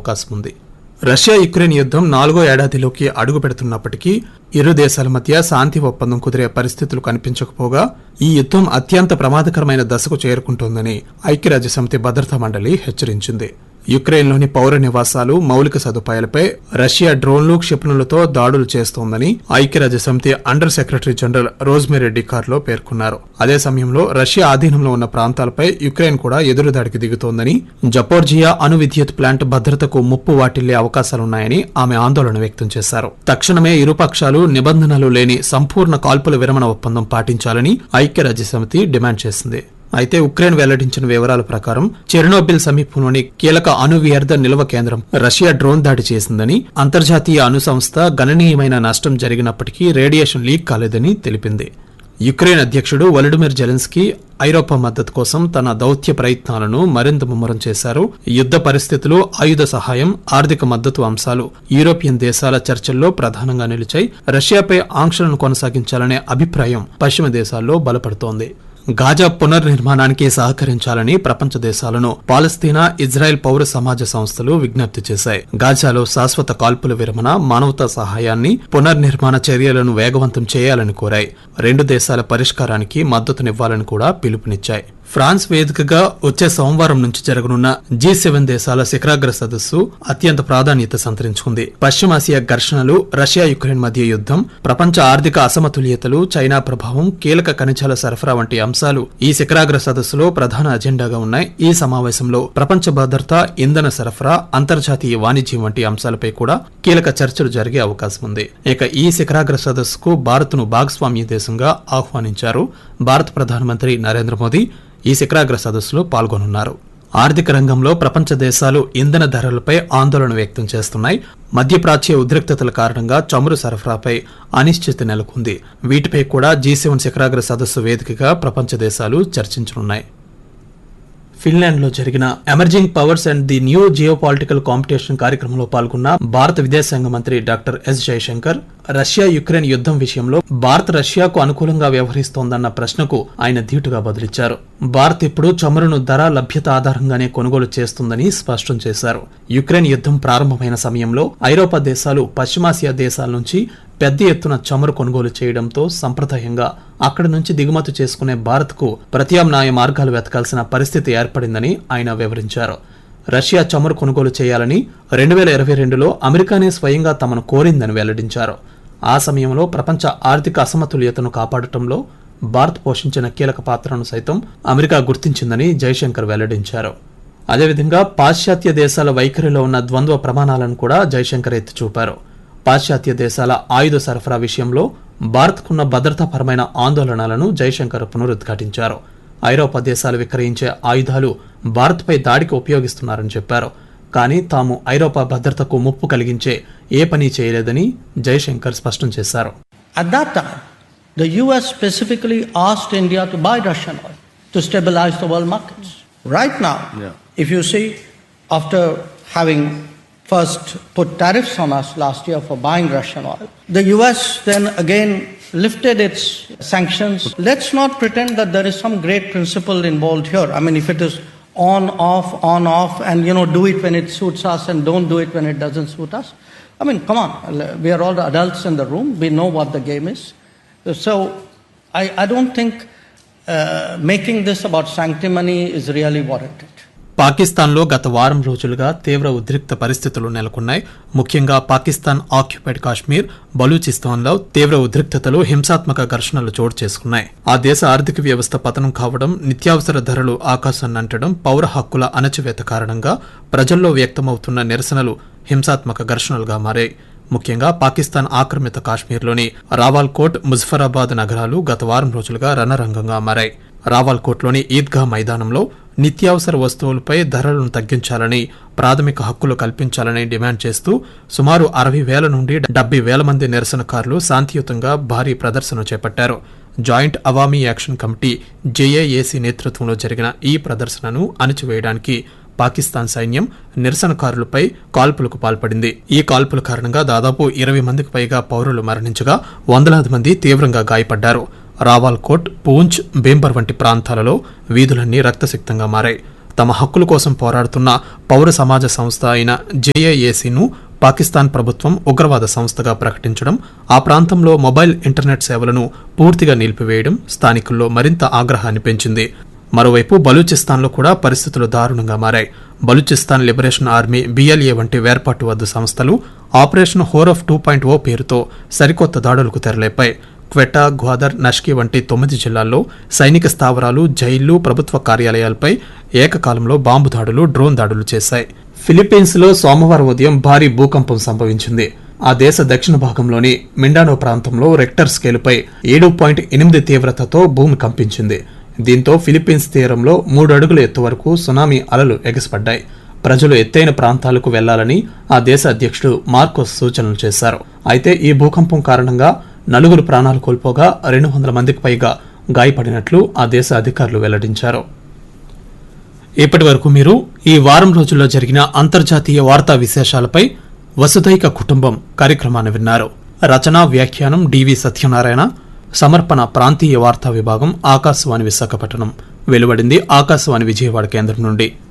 అవకాశం ఉంది Russia Ukraine యుద్ధం నాలుగో ఏడాదిలోకి అడుగు పెడుతున్నప్పటికీ ఇరు దేశాల మధ్య శాంతి ఒప్పందం కుదిరే పరిస్థితులు కనిపించకపోగా ఈ యుద్ధం అత్యంత ప్రమాదకరమైన దశకు చేరుకుంటోందని ఐక్యరాజ్యసమితి భద్రతా మండలి హెచ్చరించింది యుక్రెయిన్లోని పౌర నివాసాలు మౌలిక సదుపాయాలపై రష్యా డ్రోన్లు క్షిపణులతో దాడులు చేస్తోందని ఐక్యరాజ్య సమితి under secretary general Rosemary DiCarlo పేర్కొన్నారు అదే సమయంలో రష్యా ఆధీనంలో ఉన్న ప్రాంతాలపై యుక్రెయిన్ కూడా ఎదురుదాడికి దిగుతోందని జపోర్జియా అణు విద్యుత్ ప్లాంట్ భద్రతకు ముప్పు వాటిల్లే అవకాశాలున్నాయని ఆమె ఆందోళన వ్యక్తం చేశారు తక్షణమే ఇరుపక్షాలు నిబంధనలు లేని సంపూర్ణ కాల్పుల విరమణ ఒప్పందం పాటించాలని ఐక్యరాజ్య సమితి డిమాండ్ చేసింది అయితే ఉక్రెయిన్ వెల్లడించిన వివరాల ప్రకారం చెర్నోబిల్ సమీపంలోని కీలక అణు వ్యర్థ నిల్వ కేంద్రం రష్యా డ్రోన్ దాడి చేసిందని అంతర్జాతీయ అణు సంస్థ గణనీయమైన నష్టం జరిగినప్పటికీ రేడియేషన్ లీక్ కాలేదని తెలిపింది యుక్రెయిన్ అధ్యక్షుడు వలడిమిర్ జెలెన్స్కీ ఐరోపా మద్దతు కోసం తన దౌత్య ప్రయత్నాలను మరింత ముమ్మరం చేశారు యుద్ధ పరిస్థితులు ఆయుధ సహాయం ఆర్థిక మద్దతు అంశాలు యూరోపియన్ దేశాల చర్చల్లో ప్రధానంగా నిలిచాయి రష్యాపై ఆంక్షలను కొనసాగించాలనే అభిప్రాయం పశ్చిమ దేశాల్లో బలపడుతోంది గాజా పునర్నిర్మాణానికి సహకరించాలని ప్రపంచ దేశాలను పాలస్తీనా ఇజ్రాయెల్ పౌర సమాజ సంస్థలు విజ్ఞప్తి చేశాయి గాజాలో శాశ్వత కాల్పుల విరమణ మానవతా సహాయాన్ని పునర్నిర్మాణ చర్యలను వేగవంతం చేయాలని కోరాయి రెండు దేశాల పరిష్కారానికి మద్దతునివ్వాలని కూడా పిలుపునిచ్చాయి ఫ్రాన్స్ వేదికగా వచ్చే సోమవారం నుంచి జరగనున్న జీ సెవెన్ దేశాల శిఖరాగ్ర సదస్సు అత్యంత ప్రాధాన్యత సంతరించుకుంది పశ్చిమాసియా ఘర్షణలు రష్యా యుక్రెయిన్ మధ్య యుద్ధం ప్రపంచ ఆర్థిక అసమతుల్యతలు చైనా ప్రభావం కీలక ఖనిజాల సరఫరా వంటి అంశాలు ఈ శిఖరాగ్ర సదస్సులో ప్రధాన అజెండాగా ఉన్నాయి ఈ సమావేశంలో ప్రపంచ భద్రత ఇంధన సరఫరా అంతర్జాతీయ వాణిజ్యం వంటి అంశాలపై కూడా కీలక చర్చలు జరిగే అవకాశం ఉంది ఇక ఈ శిఖరాగ్ర సదస్సుకు భారత్ను భాగస్వామ్య దేశంగా ఆహ్వానించారు భారత ప్రధానమంత్రి నరేంద్ర మోదీ ఈ శిఖరాగ్ర సదస్సులో పాల్గొనున్నారు ఆర్థిక రంగంలో ప్రపంచ దేశాలు ఇంధన ధరలపై ఆందోళన వ్యక్తం చేస్తున్నాయి మధ్యప్రాచ్య ఉద్రిక్తతల కారణంగా చమురు సరఫరాపై అనిశ్చితి నెలకొంది వీటిపై కూడా జీ సెవెన్ శిఖరాగ్ర సదస్సు వేదికగా ప్రపంచ దేశాలు చర్చించనున్నాయి ఫిన్లాండ్ లో జరిగిన emerging powers and the new geopolitical competition కార్యక్రమంలో పాల్గొన్న భారత విదేశాంగ మంత్రి doctor S Jaishankar Russia Ukraine యుద్ధం విషయంలో భారత్ రష్యాకు అనుకూలంగా వ్యవహరిస్తోందన్న ప్రశ్నకు ఆయన ధీటుగా బదులిచ్చారు భారత్ ఇప్పుడు చమురును ధర లభ్యత ఆధారంగానే కొనుగోలు చేస్తుందని స్పష్టం చేశారు యుక్రెయిన్ యుద్ధం ప్రారంభమైన సమయంలో ఐరోపా దేశాలు పశ్చిమాసియా దేశాల నుంచి పెద్ద ఎత్తున చమురు కొనుగోలు చేయడంతో సంప్రదాయంగా అక్కడి నుంచి దిగుమతి చేసుకునే భారత్కు ప్రత్యామ్నాయ మార్గాలు వెతకాల్సిన పరిస్థితి ఏర్పడిందని ఆయన వివరించారు రష్యా చమురు కొనుగోలు చేయాలని రెండు వేల ఇరవై రెండులో అమెరికానే స్వయంగా తమను కోరిందని వెల్లడించారు ఆ సమయంలో ప్రపంచ ఆర్థిక అసమతుల్యతను కాపాడటంలో భారత్ పోషించిన కీలక పాత్రను సైతం అమెరికా గుర్తించిందని జైశంకర్ వెల్లడించారు అదేవిధంగా పాశ్చాత్య దేశాల వైఖరిలో ఉన్న ద్వంద్వ ప్రమాణాలను కూడా జైశంకర్ ఎత్తి చూపారు పాశ్చాత్య దేశాల ఆయుధ సరఫరా విషయంలో భారత్కున్న భద్రతాపరమైన ఆందోళనలను జైశంకర్ పునరుద్ఘాటించారు ఐరోపా దేశాలు విక్రయించే ఆయుధాలు భారత్పై దాడికి ఉపయోగిస్తున్నారని చెప్పారు కానీ తాము ఐరోపా భద్రతకు ముప్పు కలిగించే ఏ పని చేయలేదని జైశంకర్ స్పష్టం చేశారు At that time, the US specifically asked India to buy Russian oil to stabilize the world markets. Right now, if you see, after having first put tariffs on us last year for buying Russian oil, the US then again lifted its sanctions. Let's not pretend that there is some great principle involved here. I mean, if it is on, off, on, off, and you know, do it when it suits us and don't do it when it doesn't suit us. I mean, come on, we are all the adults in the room. We know what the game is. So, I, I don't think uh, making this about sanctimony is really warranted. పాకిస్తాన్లో గత వారం రోజులుగా తీవ్ర ఉద్రిక్త పరిస్థితులు నెలకొన్నాయి ముఖ్యంగా Pakistan occupied Kashmir బలూచిస్తాన్లో తీవ్ర ఉద్రిక్తతలు హింసాత్మక ఘర్షణలు చోటు చేసుకున్నాయి ఆ దేశ ఆర్థిక వ్యవస్థ పతనం కావడం నిత్యావసర ధరలు ఆకాశాన్ని అంటడం పౌర హక్కుల అణచివేత కారణంగా ప్రజల్లో వ్యక్తమవుతున్న నిరసనలు హింసాత్మక ఘర్షణలుగా మారాయి ముఖ్యంగా పాకిస్తాన్ ఆక్రమిత కాశ్మీర్లోని రావాల్కోట్ ముజఫరాబాద్ నగరాలు గత వారం రోజులుగా రణరంగంగా మారాయి రావాల్కోట్లోని ఈద్గా మైదానంలో నిత్యావసర వస్తువులపై ధరలను తగ్గించాలని ప్రాథమిక హక్కులు కల్పించాలని డిమాండ్ చేస్తూ సుమారు అరవై వేల నుండి డెబ్బై వేల మంది నిరసనకారులు శాంతియుతంగా భారీ ప్రదర్శన చేపట్టారు joint Awami action committee JAAC నేతృత్వంలో జరిగిన ఈ ప్రదర్శనను అణచివేయడానికి పాకిస్తాన్ సైన్యం నిరసనకారులపై కాల్పులకు పాల్పడింది ఈ కాల్పుల కారణంగా దాదాపు ఇరవై మందికి పైగా పౌరులు మరణించగా వందలాది మంది తీవ్రంగా గాయపడ్డారు రావాల్కోట్ పూంచ్ బేంబర్ వంటి ప్రాంతాలలో వీధులన్నీ రక్తసిక్తంగా మారాయి తమ హక్కుల కోసం పోరాడుతున్న పౌర సమాజ సంస్థ అయిన జేఏఏసీను పాకిస్తాన్ ప్రభుత్వం ఉగ్రవాద సంస్థగా ప్రకటించడం ఆ ప్రాంతంలో మొబైల్ ఇంటర్నెట్ సేవలను పూర్తిగా నిలిపివేయడం స్థానికుల్లో మరింత ఆగ్రహాన్ని పెంచింది మరోవైపు బలూచిస్తాన్లో కూడా పరిస్థితులు దారుణంగా మారాయి బలూచిస్తాన్ లిబరేషన్ ఆర్మీ బిఎల్ఏ వంటి వేర్పాటువద్దు సంస్థలు operation Herof two point O పేరుతో సరికొత్త దాడులకు తెరలేపాయి క్వెటా గ్వాదర్ నష్కి వంటి తొమ్మిది జిల్లాల్లో సైనిక స్థావరాలు జైళ్లు ప్రభుత్వ కార్యాలయాలపై ఏకకాలంలో బాంబు దాడులు డ్రోన్ దాడులు చేశాయి ఫిలిప్పీన్స్ లో సోమవారం ఉదయం భారీ భూకంపం సంభవించింది ఆ దేశ దక్షిణ భాగంలోని మిండానో ప్రాంతంలో రెక్టర్ స్కేలుపై ఏడు పాయింట్ ఎనిమిది తీవ్రతతో భూమి కంపించింది దీంతో ఫిలిప్పీన్స్ తీరంలో మూడు అడుగుల ఎత్తు వరకు సునామీ అలలు ఎగసిపడ్డాయి ప్రజలు ఎత్తైన ప్రాంతాలకు వెళ్లాలని ఆ దేశ అధ్యక్షుడు మార్కోస్ సూచనలు చేశారు అయితే ఈ భూకంపం కారణంగా నలుగురు ప్రాణాలు కోల్పోగా రెండు వందల మందికి పైగా గాయపడినట్లు ఆ దేశ అధికారులు వెల్లడించారు ఇప్పటి వరకు మీరు ఈ వారం రోజుల్లో జరిగిన అంతర్జాతీయ వార్తా విశేషాలపై వసుదైక కుటుంబం కార్యక్రమాన్ని విన్నారు రచనా వ్యాఖ్యానం డివి సత్యనారాయణ సమర్పణ ప్రాంతీయ వార్తా విభాగం ఆకాశవాణి విశాఖపట్నం వెలువడింది ఆకాశవాణి విజయవాడ కేంద్రం నుండి